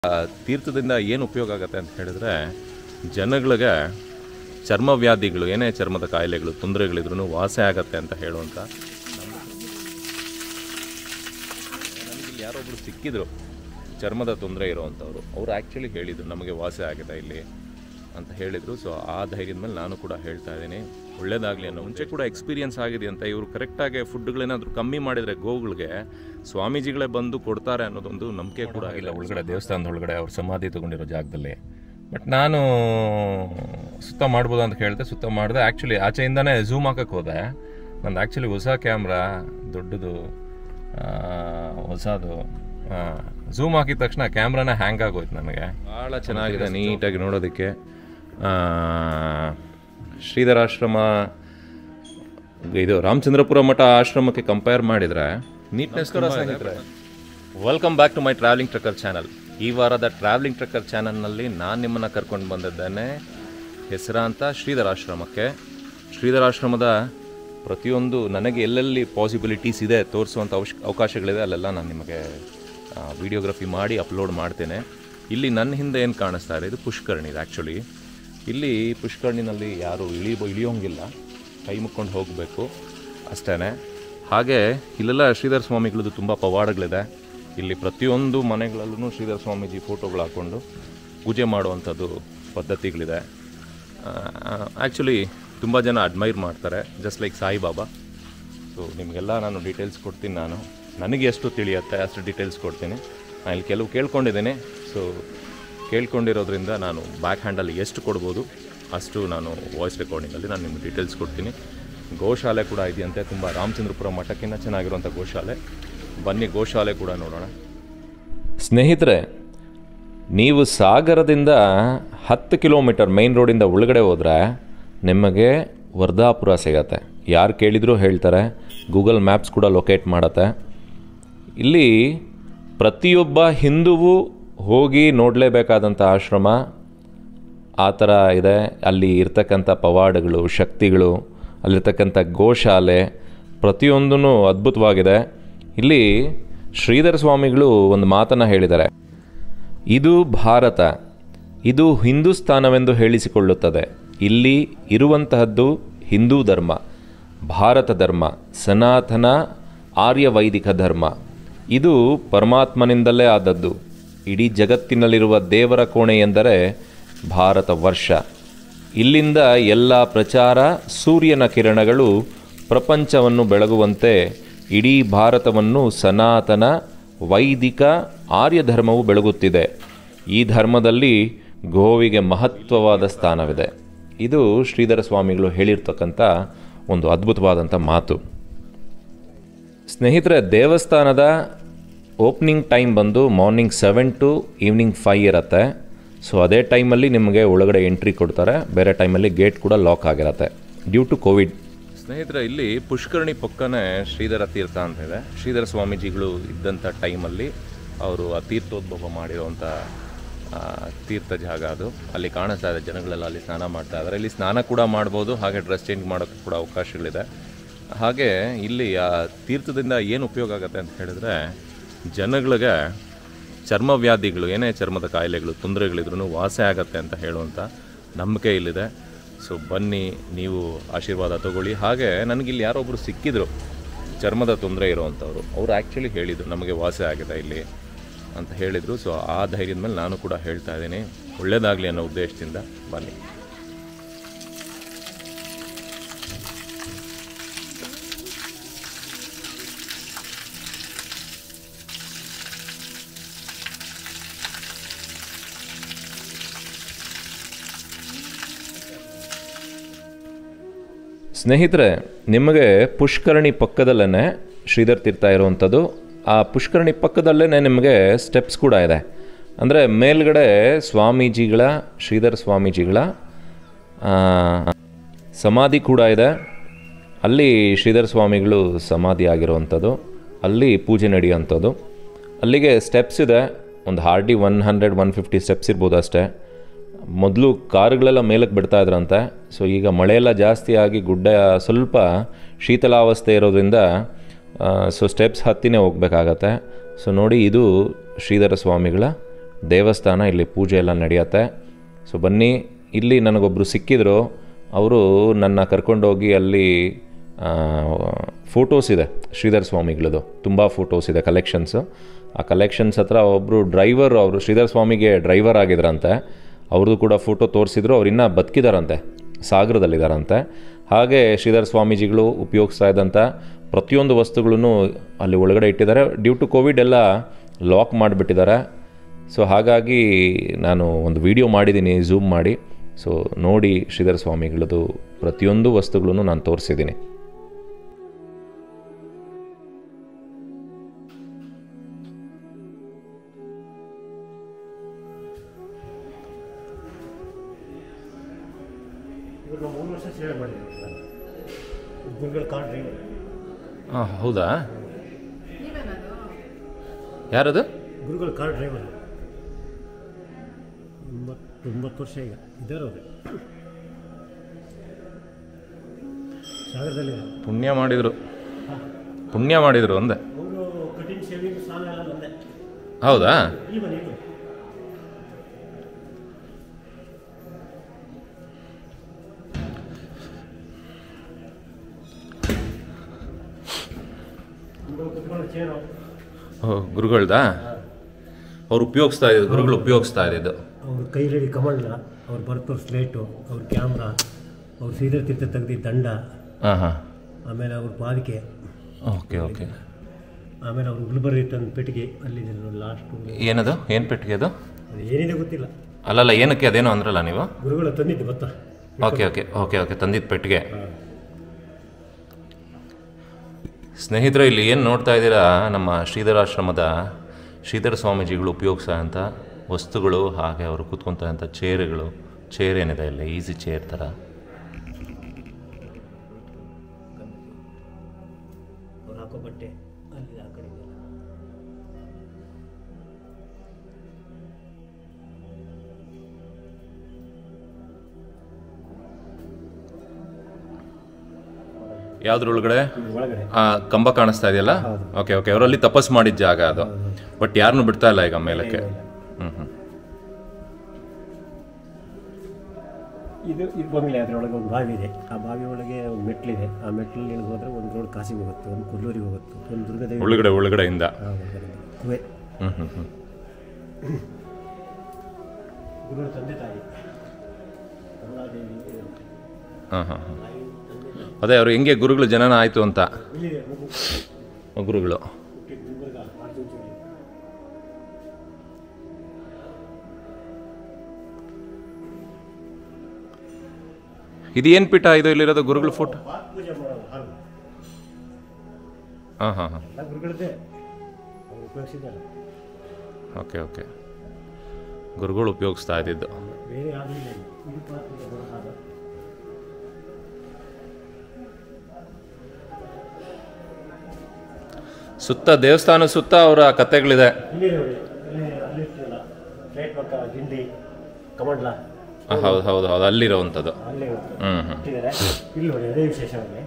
ಆ ತೀರ್ಥದಿಂದ ಏನು ಉಪಯೋಗ ಆಗುತ್ತೆ ಅಂತ ಹೇಳಿದ್ರೆ ಜನಗಳಿಗೆ ಚರ್ಮವ್ಯಾಧಿಗಳು ಏನೇ ಚರ್ಮದ ಕಾಯಿಲೆಗಳು ತೊಂದರೆಗಳಿದ್ರು ವಾಸಿ ಆಗತ್ತೆ ಅಂತ ಹೇಳುವಂಥ ನನಗಿಲ್ಲಿ ಯಾರೊಬ್ರು ಸಿಕ್ಕಿದ್ರು ಚರ್ಮದ ತೊಂದರೆ ಇರೋವಂಥವ್ರು ಅವ್ರು ಆ್ಯಕ್ಚುಲಿ ಹೇಳಿದರು ನಮಗೆ ವಾಸಿ ಆಗಿದೆ ಇಲ್ಲಿ ಅಂತ ಹೇಳಿದರು ಸೊ ಆ ಧೈರ್ಯದ ಮೇಲೆ ನಾನು ಕೂಡ ಹೇಳ್ತಾ ಇದ್ದೀನಿ ಒಳ್ಳೇದಾಗಲಿ ಅನ್ನೋ ಮುಂಚೆ ಕೂಡ ಎಕ್ಸ್ಪೀರಿಯನ್ಸ್ ಆಗಿದೆ ಅಂತ ಇವರು ಕರೆಕ್ಟಾಗಿ ಫುಡ್ಗಳೇನಾದರೂ ಕಮ್ಮಿ ಮಾಡಿದರೆ ಗೋವುಗಳಿಗೆ ಸ್ವಾಮೀಜಿಗಳೇ ಬಂದು ಕೊಡ್ತಾರೆ ಅನ್ನೋದೊಂದು ನಂಬಿಕೆ ಕೂಡ ಇಲ್ಲ ಒಳಗಡೆ ದೇವಸ್ಥಾನದ ಒಳಗಡೆ ಅವ್ರ ಸಮಾಧಿ ತೊಗೊಂಡಿರೋ ಜಾಗದಲ್ಲಿ ಬಟ್ ನಾನು ಸುತ್ತ ಮಾಡ್ಬೋದು ಅಂತ ಹೇಳಿದೆ ಸುತ್ತ ಮಾಡಿದೆ ಆ್ಯಕ್ಚುಲಿ ಆಚೆಯಿಂದನೇ ಝೂಮ್ ಹಾಕಕ್ಕೆ ಹೋದೆ ನಂದು ಆ್ಯಕ್ಚುಲಿ ಹೊಸ ಕ್ಯಾಮ್ರಾ ದೊಡ್ಡದು ಆ, ಹೊಸದು ಝೂಮ್ ಹಾಕಿದ ತಕ್ಷಣ ಕ್ಯಾಮ್ರಾನೇ ಹ್ಯಾಂಗ್ ಆಗೋಯ್ತು ನನಗೆ ಭಾಳ ಚೆನ್ನಾಗಿದೆ ನೀಟಾಗಿ ನೋಡೋದಕ್ಕೆ ಆ, ಶ್ರೀಧರಾಶ್ರಮ ಇದು ರಾಮಚಂದ್ರಪುರ ಮಠ ಆಶ್ರಮಕ್ಕೆ ಕಂಪೇರ್ ಮಾಡಿದರೆ ನೀಟ್ನೆಸ್ ಸ್ನೇಹಿತರೆ welcome back to my travelling trucker channel ಈ ವಾರದ ಟ್ರಾವೆಲಿಂಗ್ ಟ್ರಕ್ಕರ್ ಚಾನಲ್ನಲ್ಲಿ ನಾನು ನಿಮ್ಮನ್ನು ಕರ್ಕೊಂಡು ಬಂದಿದ್ದೇನೆ ಹೆಸರಾಂತ ಶ್ರೀಧರಾಶ್ರಮಕ್ಕೆ ಶ್ರೀಧರಾಶ್ರಮದ ಪ್ರತಿಯೊಂದು ನನಗೆ ಎಲ್ಲೆಲ್ಲಿ ಪಾಸಿಬಿಲಿಟೀಸ್ ಇದೆ ತೋರಿಸುವಂಥ ಅವಶ್ಯ ಅವಕಾಶಗಳಿದೆ ಅಲ್ಲೆಲ್ಲ ನಾನು ನಿಮಗೆ ವಿಡಿಯೋಗ್ರಫಿ ಮಾಡಿ ಅಪ್ಲೋಡ್ ಮಾಡ್ತೇನೆ ಇಲ್ಲಿ ನನ್ನ ಹಿಂದೆ ಏನು ಕಾಣಿಸ್ತಾ ಇದೆ ಇದು ಪುಷ್ಕರಣಿ ಇದು ಆ್ಯಕ್ಚುಲಿ ಇಲ್ಲಿ ಪುಷ್ಕರಣಿನಲ್ಲಿ ಯಾರು ಇಳಿ ಇಳಿಯೋಂಗಿಲ್ಲ ಕೈ ಮುಕ್ಕೊಂಡು ಹೋಗಬೇಕು ಅಷ್ಟೇ ಹಾಗೆ ಇಲ್ಲೆಲ್ಲ ಶ್ರೀಧರ ಸ್ವಾಮಿಗಳದ್ದು ತುಂಬ ಪವಾಡಗಳಿದೆ ಇಲ್ಲಿ ಪ್ರತಿಯೊಂದು ಮನೆಗಳಲ್ಲೂ ಶ್ರೀಧರ ಸ್ವಾಮೀಜಿ ಫೋಟೋಗಳು ಹಾಕ್ಕೊಂಡು ಪೂಜೆ ಮಾಡುವಂಥದ್ದು ಪದ್ಧತಿಗಳಿದೆ ಆ್ಯಕ್ಚುಲಿ ತುಂಬ ಜನ ಅಡ್ಮೈರ್ ಮಾಡ್ತಾರೆ ಜಸ್ಟ್ ಲೈಕ್ ಸಾಯಿಬಾಬಾ ಸೊ ನಿಮಗೆಲ್ಲ ನಾನು ಡೀಟೇಲ್ಸ್ ಕೊಡ್ತೀನಿ ನಾನು ನನಗೆ ಎಷ್ಟು ತಿಳಿಯುತ್ತೆ ಅಷ್ಟು ಡೀಟೇಲ್ಸ್ ಕೊಡ್ತೀನಿ ನಾನು ಇಲ್ಲಿ ಕೆಲವು ಕೇಳ್ಕೊಂಡಿದ್ದೀನಿ ಸೊ ಕೇಳ್ಕೊಂಡಿರೋದ್ರಿಂದ ನಾನು ಬ್ಯಾಕ್ ಹ್ಯಾಂಡಲ್ಲಿ ಎಷ್ಟು ಕೊಡ್ಬೋದು ಅಷ್ಟು ನಾನು ವಾಯ್ಸ್ ರೆಕಾರ್ಡಿಂಗಲ್ಲಿ ನಾನು ನಿಮ್ಗೆ ಡೀಟೇಲ್ಸ್ ಕೊಡ್ತೀನಿ ಗೋಶಾಲೆ ಕೂಡ ಇದೆಯಂತೆ ತುಂಬ ರಾಮಚಂದ್ರಪುರ ಮಠಕ್ಕಿಂತ ಚೆನ್ನಾಗಿರುವಂಥ ಗೋಶಾಲೆ ಬನ್ನಿ ಗೋಶಾಲೆ ಕೂಡ ನೋಡೋಣ ಸ್ನೇಹಿತರೆ ನೀವು ಸಾಗರದಿಂದ ಹತ್ತು ಕಿಲೋಮೀಟರ್ ಮೈನ್ ರೋಡಿಂದ ಒಳಗಡೆ ಹೋದರೆ ನಿಮಗೆ ವರ್ಧಾಪುರ ಸಿಗತ್ತೆ ಯಾರು ಕೇಳಿದರೂ ಹೇಳ್ತಾರೆ ಗೂಗಲ್ ಮ್ಯಾಪ್ಸ್ ಕೂಡ ಲೊಕೇಟ್ ಮಾಡತ್ತೆ ಇಲ್ಲಿ ಪ್ರತಿಯೊಬ್ಬ ಹಿಂದುವು ಹೋಗಿ ನೋಡಲೇಬೇಕಾದಂಥ ಆಶ್ರಮ ಆ ಥರ ಇದೆ ಅಲ್ಲಿ ಇರ್ತಕ್ಕಂಥ ಪವಾಡಗಳು ಶಕ್ತಿಗಳು ಅಲ್ಲಿರ್ತಕ್ಕಂಥ ಗೋಶಾಲೆ ಪ್ರತಿಯೊಂದೂ ಅದ್ಭುತವಾಗಿದೆ ಇಲ್ಲಿ ಶ್ರೀಧರ ಸ್ವಾಮಿಗಳು ಒಂದು ಮಾತನ್ನು ಹೇಳಿದ್ದಾರೆ ಇದು ಭಾರತ ಇದು ಹಿಂದೂಸ್ತಾನವೆಂದು ಹೇಳಿಸಿಕೊಳ್ಳುತ್ತದೆ ಇಲ್ಲಿ ಇರುವಂತಹದ್ದು ಹಿಂದೂ ಧರ್ಮ ಭಾರತ ಧರ್ಮ ಸನಾತನ ಆರ್ಯ ವೈದಿಕ ಧರ್ಮ ಇದು ಪರಮಾತ್ಮನಿಂದಲೇ ಆದದ್ದು ಇಡೀ ಜಗತ್ತಿನಲ್ಲಿರುವ ದೇವರ ಕೋಣೆ ಎಂದರೆ ಭಾರತ ವರ್ಷ ಇಲ್ಲಿಂದ ಎಲ್ಲ ಪ್ರಚಾರ ಸೂರ್ಯನ ಕಿರಣಗಳು ಪ್ರಪಂಚವನ್ನು ಬೆಳಗುವಂತೆ ಇಡೀ ಭಾರತವನ್ನು ಸನಾತನ ವೈದಿಕ ಆರ್ಯ ಧರ್ಮವು ಬೆಳಗುತ್ತಿದೆ ಈ ಧರ್ಮದಲ್ಲಿ ಗೋವಿಗೆ ಮಹತ್ವವಾದ ಸ್ಥಾನವಿದೆ ಇದು ಶ್ರೀಧರ ಸ್ವಾಮಿಗಳು ಹೇಳಿರ್ತಕ್ಕಂಥ ಒಂದು ಅದ್ಭುತವಾದಂಥ ಮಾತು ಸ್ನೇಹಿತರೆ ದೇವಸ್ಥಾನದ ಓಪನಿಂಗ್ ಟೈಮ್ ಬಂದು morning seven to evening five ಇರುತ್ತೆ ಸೊ ಅದೇ ಟೈಮಲ್ಲಿ ನಿಮಗೆ ಒಳಗಡೆ ಎಂಟ್ರಿ ಕೊಡ್ತಾರೆ ಬೇರೆ ಟೈಮಲ್ಲಿ ಗೇಟ್ ಕೂಡ ಲಾಕ್ ಆಗಿರುತ್ತೆ ಡ್ಯೂ ಟು ಕೋವಿಡ್ ಸ್ನೇಹಿತರೆ ಇಲ್ಲಿ ಪುಷ್ಕರಣಿ ಪಕ್ಕನೇ ಶ್ರೀಧರ ತೀರ್ಥ ಅಂತ ಇದೆ ಶ್ರೀಧರ ಸ್ವಾಮೀಜಿಗಳು ಇದ್ದಂಥ ಟೈಮಲ್ಲಿ ಅವರು ಆ ತೀರ್ಥೋದ್ಭವ ಮಾಡಿರುವಂಥ ಆ, ತೀರ್ಥ ಜಾಗ ಅದು ಅಲ್ಲಿ ಕಾಣಿಸ್ತಾ ಇದೆ ಜನಗಳೆಲ್ಲ ಅಲ್ಲಿ ಸ್ನಾನ ಮಾಡ್ತಾ ಇದ್ದಾರೆ ಇಲ್ಲಿ ಸ್ನಾನ ಕೂಡ ಮಾಡ್ಬೋದು ಹಾಗೆ ಡ್ರೆಸ್ ಚೇಂಜ್ ಮಾಡೋಕ್ಕೆ ಕೂಡ ಅವಕಾಶಗಳಿದೆ ಹಾಗೆ ಇಲ್ಲಿ ಆ ತೀರ್ಥದಿಂದ ಏನು ಉಪಯೋಗ ಆಗುತ್ತೆ ಅಂತ ಹೇಳಿದ್ರೆ ಜನಗಳಿಗೆ ಚರ್ಮವ್ಯಾಧಿಗಳು ಏನೇ ಚರ್ಮದ ಕಾಯಿಲೆಗಳು ತೊಂದರೆಗಳಿದ್ರು ವಾಸಿ ಆಗತ್ತೆ ಅಂತ ಹೇಳುವಂಥ ನಂಬಿಕೆ ಇಲ್ಲಿದೆ ಸೊ ಬನ್ನಿ ನೀವು ಆಶೀರ್ವಾದ ತಗೊಳ್ಳಿ ಹಾಗೆ ನನಗಿಲ್ಲಿ ಯಾರೊಬ್ಬರು ಸಿಕ್ಕಿದ್ರು ಚರ್ಮದ ತೊಂದರೆ ಇರೋವಂಥವ್ರು ಅವ್ರು ಆ್ಯಕ್ಚುಲಿ ಹೇಳಿದರು ನಮಗೆ ವಾಸಿ ಆಗಿದೆ ಇಲ್ಲಿ ಅಂತ ಹೇಳಿದರು ಸೊ ಆ ಧೈರ್ಯದ ಮೇಲೆ ನಾನು ಕೂಡ ಹೇಳ್ತಾ ಇದ್ದೀನಿ ಒಳ್ಳೇದಾಗಲಿ ಅನ್ನೋ ಉದ್ದೇಶದಿಂದ ಬನ್ನಿ ಸ್ನೇಹಿತರೆ ನಿಮಗೆ ಪುಷ್ಕರಣಿ ಪಕ್ಕದಲ್ಲೇ ಶ್ರೀಧರ್ ತೀರ್ಥ ಇರುವಂಥದ್ದು ಆ ಪುಷ್ಕರಣಿ ಪಕ್ಕದಲ್ಲೇ ನಿಮಗೆ ಸ್ಟೆಪ್ಸ್ ಕೂಡ ಇದೆ ಅಂದರೆ ಮೇಲ್ಗಡೆ ಸ್ವಾಮೀಜಿಗಳ ಶ್ರೀಧರ ಸ್ವಾಮೀಜಿಗಳ ಆ, ಸಮಾಧಿ ಕೂಡ ಇದೆ ಅಲ್ಲಿ ಶ್ರೀಧರ ಸ್ವಾಮಿಗಳು ಸಮಾಧಿ ಆಗಿರುವಂಥದ್ದು ಅಲ್ಲಿ ಪೂಜೆ ನಡೆಯುವಂಥದ್ದು ಅಲ್ಲಿಗೆ ಸ್ಟೆಪ್ಸ್ ಇದೆ ಒಂದು hardly one hundred one fifty steps ಇರ್ಬೋದು ಅಷ್ಟೇ ಮೊದಲು ಕಾರುಗಳೆಲ್ಲ ಮೇಲಕ್ಕೆ ಬಿಡ್ತಾ ಇದ್ರಂತೆ ಸೊ ಈಗ ಮಳೆಯೆಲ್ಲ ಜಾಸ್ತಿ ಆಗಿ ಗುಡ್ಡ ಸ್ವಲ್ಪ ಶೀತಲಾವಸ್ಥೆ ಇರೋದ್ರಿಂದ ಸೊ ಸ್ಟೆಪ್ಸ್ ಹತ್ತಿನೇ ಹೋಗ್ಬೇಕಾಗತ್ತೆ ಸೊ ನೋಡಿ ಇದು ಶ್ರೀಧರ ಸ್ವಾಮಿಗಳ ದೇವಸ್ಥಾನ ಇಲ್ಲಿ ಪೂಜೆ ಎಲ್ಲ ನಡೆಯುತ್ತೆ ಸೊ ಬನ್ನಿ ಇಲ್ಲಿ ನನಗೊಬ್ಬರು ಸಿಕ್ಕಿದ್ರು ಅವರು ನನ್ನ ಕರ್ಕೊಂಡೋಗಿ ಅಲ್ಲಿ ಫೋಟೋಸ್ ಇದೆ ಶ್ರೀಧರ್ ಸ್ವಾಮಿಗಳದು ತುಂಬ ಫೋಟೋಸ್ ಇದೆ ಕಲೆಕ್ಷನ್ಸು ಆ ಕಲೆಕ್ಷನ್ಸ್ ಹತ್ರ ಒಬ್ಬರು ಡ್ರೈವರ್ ಅವರು ಶ್ರೀಧರ್ ಸ್ವಾಮಿಗೆ ಡ್ರೈವರ್ ಆಗಿದ್ರಂತೆ ಅವ್ರದ್ದು ಕೂಡ ಫೋಟೋ ತೋರಿಸಿದ್ರು ಅವ್ರು ಇನ್ನೂ ಬದುಕಿದಾರಂತೆ ಸಾಗರದಲ್ಲಿದ್ದಾರಂತೆ ಹಾಗೆ ಶ್ರೀಧರ್ ಸ್ವಾಮೀಜಿಗಳು ಉಪಯೋಗಿಸ್ತಾ ಇದ್ದಂಥ ಪ್ರತಿಯೊಂದು ವಸ್ತುಗಳನ್ನು ಅಲ್ಲಿ ಒಳಗಡೆ ಇಟ್ಟಿದ್ದಾರೆ ಡ್ಯೂ ಟು ಕೋವಿಡ್ ಎಲ್ಲ ಲಾಕ್ ಮಾಡಿಬಿಟ್ಟಿದ್ದಾರೆ ಸೊ ಹಾಗಾಗಿ ನಾನು ಒಂದು ವಿಡಿಯೋ ಮಾಡಿದ್ದೀನಿ ಝೂಮ್ ಮಾಡಿ ಸೊ ನೋಡಿ ಶ್ರೀಧರ್ ಸ್ವಾಮಿಗಳದ್ದು ಪ್ರತಿಯೊಂದು ವಸ್ತುಗಳನ್ನು ನಾನು ತೋರಿಸಿದ್ದೀನಿ ಇವ್ರು ನಾವು ಮೂರು ವರ್ಷ ಸೇವೆ ಮಾಡಿದ್ದೀವಿ ಸರ್ ಗುರುಗಳ ಕಾರ್ ಡ್ರೈವರ್ ಹಾಂ ಹೌದಾ ಯಾರದು ಗುರುಗಳ ಕಾರ್ ಡ್ರೈವರ್ ಒಂಬತ್ತು ಒಂಬತ್ತು ವರ್ಷ ಈಗ ಇದ್ದಾರೆ ಅವರು ಸಾಗರದಲ್ಲಿ ಪುಣ್ಯ ಮಾಡಿದರು ಪುಣ್ಯ ಮಾಡಿದರು ಅಂದೆ ಅವರು ಕಠಿಣ ಶೇವಿಂಗ್ ಸ್ನಾನ ಎಲ್ಲ ಬಂದೆ ಹೌದಾ ಈ ಬನ್ನಿ ಈ ಬನ್ನಿ. ಇವ್ರು ಕುತ್ಕೊಂಡು ಚೇರು ಓ ಗುರುಗಳ್ದಾ ಅವ್ರು ಉಪಯೋಗಿಸ್ತಾ ಇದ್ದು ಗುರುಗಳು ಉಪಯೋಗಿಸ್ತಾ ಇದ್ದಿದ್ದು ಅವ್ರ ಕೈಲಡಿ ಕಮಂಡ ಅವ್ರ ಬರ್ತವ್ರ ಸ್ಲೇಟು ಅವ್ರ ಕ್ಯಾಮ್ರಾ ಅವ್ರ ಶ್ರೀಧರ್ ತೀರ್ಥ ತೆಗ್ದಿದ್ದ ದಂಡ ಹಾಂ ಹಾಂ ಆಮೇಲೆ ಅವ್ರ ಪಾದಕೆ ಓಕೆ ಓಕೆ ಆಮೇಲೆ ಅವ್ರ ಗುಲ್ಬರ್ಗ ತಂದ ಪೆಟ್ಟಿಗೆ ಅಲ್ಲಿದೆ ಲಾಸ್ಟು ಏನದು ಏನು ಪೆಟ್ಟಿಗೆ ಅದು ಅದು ಏನಿದೆ ಗೊತ್ತಿಲ್ಲ ಅಲ್ಲಲ್ಲ ಏನಕ್ಕೆ ಅದೇನೋ ಅಂದ್ರಲ್ಲ ನೀವು ಗುರುಗಳ ತಂದಿದ್ದು ಗೊತ್ತಾ ಓಕೆ ಓಕೆ ಓಕೆ ಓಕೆ ತಂದಿದ್ದು ಪೆಟ್ಟಿಗೆ ಸ್ನೇಹಿತರೆ ಇಲ್ಲಿ ಏನು ನೋಡ್ತಾ ಇದ್ದೀರಾ ನಮ್ಮ ಶ್ರೀಧರಾಶ್ರಮದ ಶ್ರೀಧರ ಸ್ವಾಮೀಜಿಗಳು ಉಪಯೋಗಿಸೋ ಅಂಥ ವಸ್ತುಗಳು ಹಾಗೆ ಅವರು ಕೂತ್ಕೊಂತ ಚೇರುಗಳು ಚೇರ್ ಏನಿದೆ ಇಲ್ಲಿ ಈಸಿ ಚೇರ್ ಥರ ಅವ್ರು ಹಾಕೋ ಬಟ್ಟೆ ಅಲ್ಲಿ ಆ ಕಡೆ ಇದೆ. ಯಾವುದ್ರೊಳಗಡೆ ಇದ್ರ ಒಳಗಡೆ ಆ ಕಂಬ ಕಾಣಿಸ್ತಾ ಇದೆಯಲ್ಲ ಓಕೆ ಓಕೆ ಅವರಲ್ಲಿ ತಪಸ್ ಮಾಡಿದ ಜಾಗ ಅದು ಬಟ್ ಯಾರನ್ನೂ ಬಿಡ್ತಾ ಇಲ್ಲ ಈಗ ಮೇಲಕ್ಕೆ ಹ್ಞೂ ಹ್ಞೂ ಇದು ಇದು ಬಂಗ್ಲೆ ಅದರೊಳಗೆ ಒಂದು ಬಾವಿ ಇದೆ ಆ ಬಾವಿ ಒಳಗೆ ಒಂದು ಮೆಟ್ಲಿದೆ ಆ ಮೆಟ್ಲಲ್ಲಿ ಇಳಿದು ಹೋದ್ರೆ ಒಂದು ರೋಡ್ ಕಾಸಿಗೆ ಹೋಗುತ್ತೆ ಒಂದು ಕೊಲ್ಲೂರಿಗೆ ಹೋಗುತ್ತೆ ಒಂದು ದುರ್ಗದೇವಿ ಒಳಗಡೆ ಒಳಗಡೆಯಿಂದ ಆ, ಒಳಗಡೆ. ಕುವೆ ಹ್ಞೂ ಹ್ಞೂ ಹ್ಞೂ ಗುರುಗಳ ತಂದೆ ತಾಯಿ ಕಮಲಾದೇವಿ ಹಾಂ ಹಾಂ ಹಾಂ ಅದೇ ಅವರು ಹೆಂಗೆ ಗುರುಗಳು ಜನನ ಆಯಿತು ಅಂತ ಇಲ್ಲಿದೆ ಮಗು ಗುರುಗಳು ಹುಟ್ಟಿದ್ದು ಗುಲ್ಬರ್ಗ ಆರ್ಜುನ್ ಇದು ಏನು ಪೀಠ ಇದು ಇಲ್ಲಿರೋದು ಗುರುಗಳು ಫೋಟೋ ಪಾತ್ ಪೂಜೆ ಮಾಡೋದು ಹಾಲು ಹಾಂ ಹಾಂ ಹಾಂ ಎಲ್ಲ ಗುರುಗಳದ್ದೇ ಅವ್ರು ಉಪಯೋಗಿಸಿದ್ದಲ್ಲ ಓಕೆ ಓಕೆ ಗುರುಗಳು ಉಪಯೋಗಿಸ್ತಾ ಇದ್ದಿದ್ದು ಬೇರೆ ಯಾವುದೂ ಇಲ್ಲ ಇಲ್ಲಿ. ಇದು ಪಾತ್ ಪೂಜೆ ಮಾಡೋ ಹಾಲು ಸುತ್ತ ದೇವಸ್ಥಾನ ಸುತ್ತ ಅವರ ಕತೆಗಳಿದೆ ಇಲ್ಲಿ ನೋಡಿ ಇಲ್ಲಿ ಅಲ್ಲಿ ಇರ್ತೀವಲ್ಲ ಪ್ಲೇಟ್ ಪಕ್ಕ ಗಿಂಡಿ ಕಮಂಡ್ಲ ಆ, ಹೌದು ಹೌದು ಹೌದು ಅಲ್ಲಿರೋವಂಥದ್ದು ಅಲ್ಲೇ ಹ್ಞೂ ಹ್ಞೂ ಇಟ್ಟಿದ್ದಾರೆ ಇಲ್ಲಿ ನೋಡಿ ಅದೇ ವಿಶೇಷ ಅಲ್ಲಿ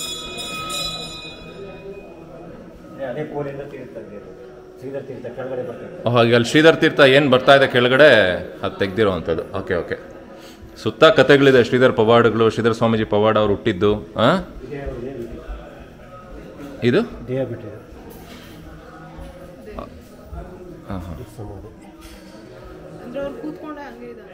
ಅದೇ- ಅದೇ ಕೋಲಿಂದ ತೀರ್ಥ ಶ್ರೀಧರ್ ತೀರ್ಥ ಕೆಳಗಡೆ ಬರ್ತದೆ ಹಾಗೆ ಅಲ್ಲಿ ಶ್ರೀಧರ್ ತೀರ್ಥ ಏನು ಬರ್ತಾ ಇದೆ ಕೆಳಗಡೆ ಅದು ತೆಗ್ದಿರೋವಂಥದ್ದು ಓಕೆ ಓಕೆ ಸುತ್ತ ಕತೆಗಳಿದೆ ಶ್ರೀಧರ್ ಪವಾಡಗಳು ಶ್ರೀಧರ್ ಸ್ವಾಮೀಜಿ ಪವಾಡ ಅವ್ರು ಹುಟ್ಟಿದ್ದು ಹಾಂ ಇದೇ ಅವ್ರದ್ದೇ ರೀತಿ. ಇದು ದೇಹ ಬಿಟ್ಟಿದೆ ಹಾಂ ಹಾಂ ಇದು ಸಮಾಧಿ ಅಂದ್ರೆ ಅವ್ರು ಕೂತ್ಕೊಂಡೆ ಹಂಗೆ ಇದ್ದಾರೆ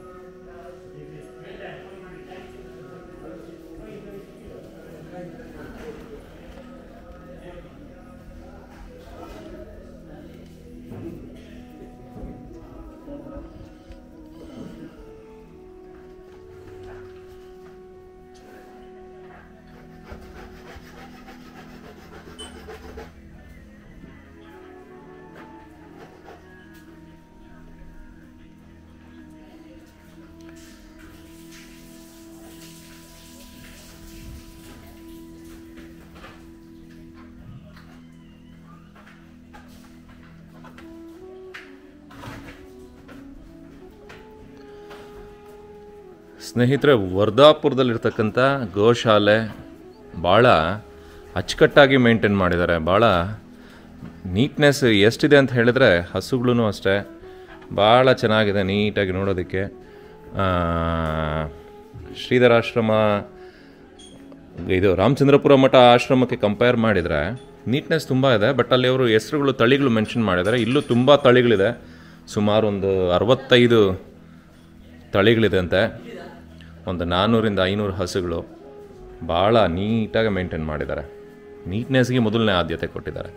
ಸ್ನೇಹಿತರೆ ವರ್ಧಾಪುರದಲ್ಲಿರ್ತಕ್ಕಂಥ ಗೋಶಾಲೆ ಭಾಳ ಅಚ್ಚುಕಟ್ಟಾಗಿ ಮೇಂಟೈನ್ ಮಾಡಿದ್ದಾರೆ ಭಾಳ ನೀಟ್ನೆಸ್ ಎಷ್ಟಿದೆ ಅಂತ ಹೇಳಿದ್ರೆ ಹಸುಗಳೂ ಅಷ್ಟೇ ಭಾಳ ಚೆನ್ನಾಗಿದೆ ನೀಟಾಗಿ ನೋಡೋದಕ್ಕೆ ಆ, ಶ್ರೀಧರಾಶ್ರಮ ಇದು ರಾಮಚಂದ್ರಪುರ ಮಠ ಆಶ್ರಮಕ್ಕೆ ಕಂಪೇರ್ ಮಾಡಿದರೆ ನೀಟ್ನೆಸ್ ತುಂಬ ಇದೆ ಬಟ್ ಅಲ್ಲಿ ಅವರು ಹೆಸರುಗಳು ತಳಿಗಳು ಮೆನ್ಷನ್ ಮಾಡಿದ್ದಾರೆ ಇಲ್ಲೂ ತುಂಬ ತಳಿಗಳಿದೆ ಸುಮಾರು ಒಂದು ಅರವತ್ತೈದು ತಳಿಗಳಿದೆ ಅಂತೆ ಒಂದು ನಾನ್ನೂರಿಂದ ಐನೂರು ಹಸುಗಳು ಭಾಳ ನೀಟಾಗಿ ಮೇಂಟೈನ್ ಮಾಡಿದ್ದಾರೆ ನೀಟ್ನೆಸ್ಗೆ ಮೊದಲನೇ ಆದ್ಯತೆ ಕೊಟ್ಟಿದ್ದಾರೆ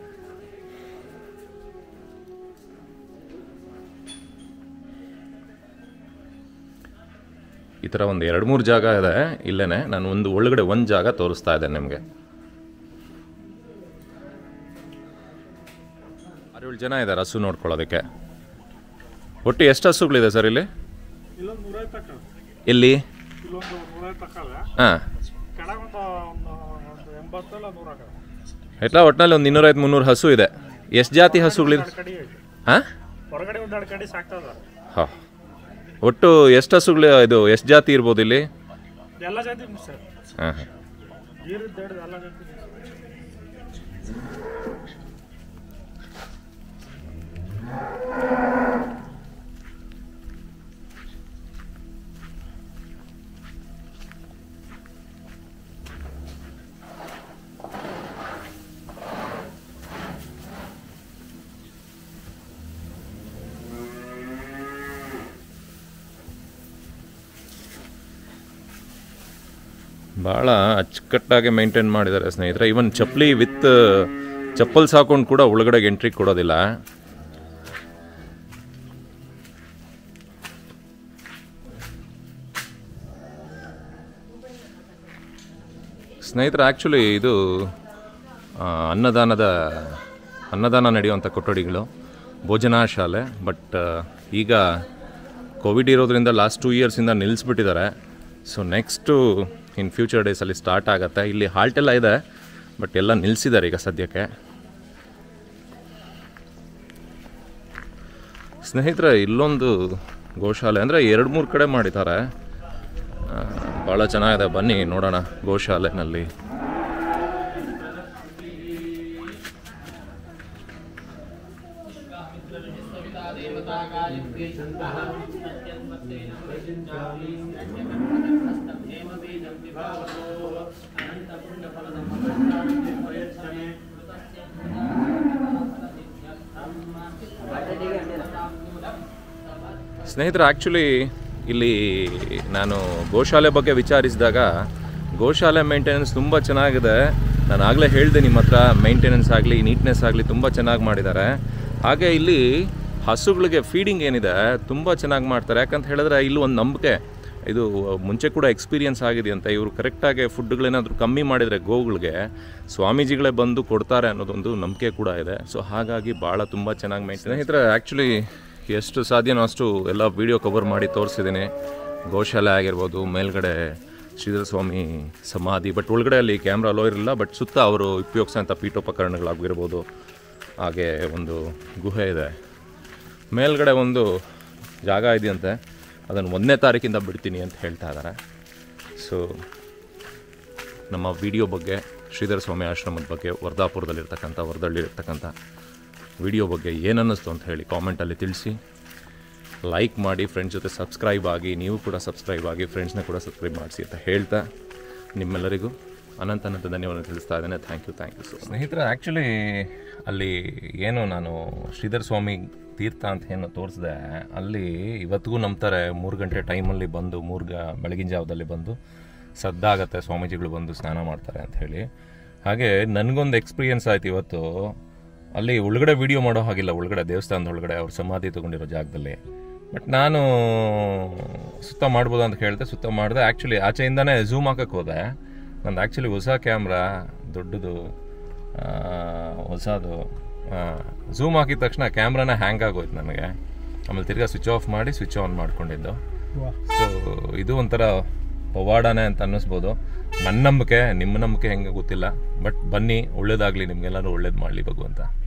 ಈ ಥರ ಒಂದು ಎರಡು ಮೂರು ಜಾಗ ಇದೆ ಇಲ್ಲೇ ನಾನು ಒಂದು ಒಳಗಡೆ ಒಂದು ಜಾಗ ತೋರಿಸ್ತಾ ಇದ್ದೇನೆ ನಿಮಗೆ ಆರೇಳು ಜನ ಇದ್ದಾರೆ ಹಸು ನೋಡ್ಕೊಳ್ಳೋದಕ್ಕೆ ಒಟ್ಟು ಎಷ್ಟು ಹಸುಗಳಿದೆ ಸರ್ ಇಲ್ಲಿ ಇಲ್ಲೊಂದು ನೂರೈವತ್ತು ತಕ್ಕ ಎಲ್ಲಿ ಇಲ್ಲೊಂದು ನೂರೈವತ್ತು ತಕ್ಕಲ್ಲ ಹಾಂ ಕೆಳಗೊಂದು ಒಂದು ಒಂದು ಎಂಬತ್ತಲ್ಲ ನೂರ ಎಟ್ಲ ಒಟ್ಟಿನಲ್ಲಿ ಒಂದು ಇನ್ನೂರೈವತ್ತು ಮುನ್ನೂರು ಹಸು ಇದೆ ಎಷ್ಟು ಜಾತಿ ಹಸುಗಳಿದೆ ಎರಡು ಕಡೆ ಐತಿ ಹಾಂ ಹೊರಗಡೆ ಒಂದು ಎರಡು ಕಡೆ ಸಾಕ್ತದ ಹಾಂ ಒಟ್ಟು ಎಷ್ಟು ಹಸುಗಳು ಇದು ಎಷ್ಟು ಜಾತಿ ಇರ್ಬೋದು ಇಲ್ಲಿ ಎಲ್ಲ ಜಾತಿ ಸರ್ ಹಾಂ ಹಾಂ ಗೀರಿದ್ದು ಹಿಡ್ದು ಎಲ್ಲ ಜಾತಿ ಭಾಳ ಅಚ್ಚುಕಟ್ಟಾಗಿ ಮೇಂಟೈನ್ ಮಾಡಿದ್ದಾರೆ ಸ್ನೇಹಿತರೆ ಇವನ್ ಚಪ್ಪಲಿ ವಿತ್ ಚಪ್ಪಲ್ಸ್ ಹಾಕೊಂಡು ಕೂಡ ಒಳಗಡೆಗೆ ಎಂಟ್ರಿ ಕೊಡೋದಿಲ್ಲ ಸ್ನೇಹಿತರೆ ಆ್ಯಕ್ಚುಲಿ ಇದು ಆ, ಅನ್ನದಾನದ ಅನ್ನದಾನ ನಡೆಯುವಂಥ ಕೊಠಡಿಗಳು ಭೋಜನಾ ಶಾಲೆ ಬಟ್ ಈಗ ಕೋವಿಡ್ ಇರೋದ್ರಿಂದ ಲಾಸ್ಟ್ ಟೂ ಇಯರ್ಸಿಂದ ನಿಲ್ಲಿಸ್ಬಿಟ್ಟಿದ್ದಾರೆ ಸೊ ನೆಕ್ಸ್ಟು ಇನ್ ಫ್ಯೂಚರ್ ಡೇಸಲ್ಲಿ ಸ್ಟಾರ್ಟ್ ಆಗುತ್ತೆ ಇಲ್ಲಿ ಹಾಲ್ಟ್ ಎಲ್ಲ ಇದೆ ಬಟ್ ಎಲ್ಲ ನಿಲ್ಲಿಸಿದ್ದಾರೆ ಈಗ ಸದ್ಯಕ್ಕೆ ಸ್ನೇಹಿತರೆ ಇಲ್ಲೊಂದು ಗೋಶಾಲೆ ಅಂದರೆ ಎರಡು ಮೂರು ಕಡೆ ಮಾಡಿದ್ದಾರೆ ಆ, ಭಾಳ ಚೆನ್ನಾಗಿದೆ ಬನ್ನಿ ನೋಡೋಣ ಗೋಶಾಲೆನಲ್ಲಿ ಸ್ನೇಹಿತರೆ ಆ್ಯಕ್ಚುಲಿ ಇಲ್ಲಿ ನಾನು ಗೋಶಾಲೆ ಬಗ್ಗೆ ವಿಚಾರಿಸಿದಾಗ ಗೋಶಾಲೆ ಮೇಂಟೆನೆನ್ಸ್ ತುಂಬ ಚೆನ್ನಾಗಿದೆ ನಾನು ಆಗಲೇ ಹೇಳಿದೆ ನಿಮ್ಮ ಹತ್ರ ಮೇಂಟೆನೆನ್ಸ್ ಆಗಲಿ ನೀಟ್ನೆಸ್ ಆಗಲಿ ತುಂಬ ಚೆನ್ನಾಗಿ ಮಾಡಿದ್ದಾರೆ ಹಾಗೆ ಇಲ್ಲಿ ಹಸುಗಳಿಗೆ ಫೀಡಿಂಗ್ ಏನಿದೆ ತುಂಬ ಚೆನ್ನಾಗಿ ಮಾಡ್ತಾರೆ ಯಾಕಂತ ಹೇಳಿದ್ರೆ ಇಲ್ಲಿ ಒಂದು ನಂಬಿಕೆ ಇದು ಮುಂಚೆ ಕೂಡ ಎಕ್ಸ್ಪೀರಿಯನ್ಸ್ ಆಗಿದೆಯಂತೆ ಇವರು ಕರೆಕ್ಟಾಗಿ ಫುಡ್ಗಳೇನಾದರೂ ಕಮ್ಮಿ ಮಾಡಿದರೆ ಗೋಗಳಿಗೆ ಸ್ವಾಮೀಜಿಗಳೇ ಬಂದು ಕೊಡ್ತಾರೆ ಅನ್ನೋದೊಂದು ನಂಬಿಕೆ ಕೂಡ ಇದೆ ಸೊ ಹಾಗಾಗಿ ಭಾಳ ತುಂಬ ಚೆನ್ನಾಗಿ ಮೈ ಸ್ನೇಹಿತರೆ ಆ್ಯಕ್ಚುಲಿ ಎಷ್ಟು ಸಾಧ್ಯನೋ ಅಷ್ಟು ಎಲ್ಲ ವೀಡಿಯೋ ಕವರ್ ಮಾಡಿ ತೋರಿಸಿದ್ದೀನಿ ಗೋಶಾಲೆ ಆಗಿರ್ಬೋದು ಮೇಲ್ಗಡೆ ಶ್ರೀಧರ ಸ್ವಾಮಿ ಸಮಾಧಿ ಬಟ್ ಒಳಗಡೆ ಅಲ್ಲಿ ಕ್ಯಾಮ್ರಾ ಅಲೋ ಇರಲಿಲ್ಲ ಬಟ್ ಸುತ್ತ ಅವರು ಉಪಯೋಗಿಸೋಂಥ ಪೀಠೋಪಕರಣಗಳಾಗಿರ್ಬೋದು ಹಾಗೆ ಒಂದು ಗುಹೆ ಇದೆ ಮೇಲ್ಗಡೆ ಒಂದು ಜಾಗ ಇದೆಯಂತೆ ಅದನ್ನು ಒಂದನೇ ತಾರೀಕಿಂದ ಬಿಡ್ತೀನಿ ಅಂತ ಹೇಳ್ತಾ ಇದ್ದಾರೆ ಸೊ ನಮ್ಮ ವಿಡಿಯೋ ಬಗ್ಗೆ ಶ್ರೀಧರ ಸ್ವಾಮಿ ಆಶ್ರಮದ ಬಗ್ಗೆ ವರ್ಧಾಪುರದಲ್ಲಿರ್ತಕ್ಕಂಥ ವರದಳ್ಳಿರ್ತಕ್ಕಂಥ ವಿಡಿಯೋ ಬಗ್ಗೆ ಏನನ್ನಿಸ್ತು ಅಂತ ಹೇಳಿ ಕಾಮೆಂಟಲ್ಲಿ ತಿಳಿಸಿ ಲೈಕ್ ಮಾಡಿ ಫ್ರೆಂಡ್ಸ್ ಜೊತೆ ಸಬ್ಸ್ಕ್ರೈಬ್ ಆಗಿ ನೀವು ಕೂಡ ಸಬ್ಸ್ಕ್ರೈಬ್ ಆಗಿ ಫ್ರೆಂಡ್ಸ್ನ ಕೂಡ ಸಬ್ಸ್ಕ್ರೈಬ್ ಮಾಡಿಸಿ ಅಂತ ಹೇಳ್ತಾ ನಿಮ್ಮೆಲ್ಲರಿಗೂ ಅನಂತ ಅನಂತ ಧನ್ಯವಾದ ತಿಳಿಸ್ತಾ ಇದ್ದೇನೆ thank you thank you so ಸ್ನೇಹಿತರೆ ಆ್ಯಕ್ಚುಲಿ ಅಲ್ಲಿ ಏನು ನಾನು ಶ್ರೀಧರ ಸ್ವಾಮಿ ತೀರ್ಥ ಅಂತ ಏನು ತೋರಿಸಿದೆ ಅಲ್ಲಿ ಇವತ್ತಿಗೂ ನಂಬ್ತಾರೆ ಮೂರು ಗಂಟೆ ಟೈಮಲ್ಲಿ ಬಂದು ಮೂರು ಗ ಬೆಳಗಿನ ಜಾವದಲ್ಲಿ ಬಂದು ಸದ್ದಾಗತ್ತೆ ಸ್ವಾಮೀಜಿಗಳು ಬಂದು ಸ್ನಾನ ಮಾಡ್ತಾರೆ ಅಂತ ಹೇಳಿ ಹಾಗೆ ನನಗೊಂದು ಎಕ್ಸ್ಪೀರಿಯನ್ಸ್ ಆಯ್ತು ಇವತ್ತು ಅಲ್ಲಿ ಒಳಗಡೆ ವಿಡಿಯೋ ಮಾಡೋ ಹಾಗಿಲ್ಲ ಒಳಗಡೆ ದೇವಸ್ಥಾನದ ಒಳಗಡೆ ಅವ್ರ ಸಮಾಧಿ ತಗೊಂಡಿರೋ ಜಾಗದಲ್ಲಿ ಬಟ್ ನಾನು ಸುತ್ತ ಮಾಡ್ಬೋದು ಅಂತ ಕೇಳಿದೆ ಸುತ್ತ ಮಾಡಿದೆ ಆ್ಯಕ್ಚುಲಿ ಆಚೆಯಿಂದನೇ ಝೂಮ್ ಹಾಕಕ್ಕೆ ಹೋದೆ ನಂದು ಆ್ಯಕ್ಚುಲಿ ಹೊಸ ಕ್ಯಾಮ್ರಾ ದೊಡ್ಡದು ಆ, ಹೊಸದು ಝೂಮ್ ಹಾಕಿದ ತಕ್ಷಣ ಕ್ಯಾಮ್ರಾನೇ ಹ್ಯಾಂಗ್ ಆಗೋಯ್ತು ನನಗೆ ಆಮೇಲೆ ತಿರ್ಗಾ ಸ್ವಿಚ್ ಆಫ್ ಮಾಡಿ ಸ್ವಿಚ್ ಆನ್ ಮಾಡ್ಕೊಂಡಿದ್ದು ಸೊ ಇದು ಒಂಥರ ಪವಾಡನೆ ಅಂತ ಅನ್ನಿಸ್ಬೋದು ನನ್ನ ನಂಬಿಕೆ ನಿಮ್ಮ ನಂಬಿಕೆ ಹೆಂಗೆ ಗೊತ್ತಿಲ್ಲ ಬಟ್ ಬನ್ನಿ ಒಳ್ಳೇದಾಗಲಿ ನಿಮಗೆಲ್ಲರೂ ಒಳ್ಳೇದು ಮಾಡಲಿ ಭಗವಂತ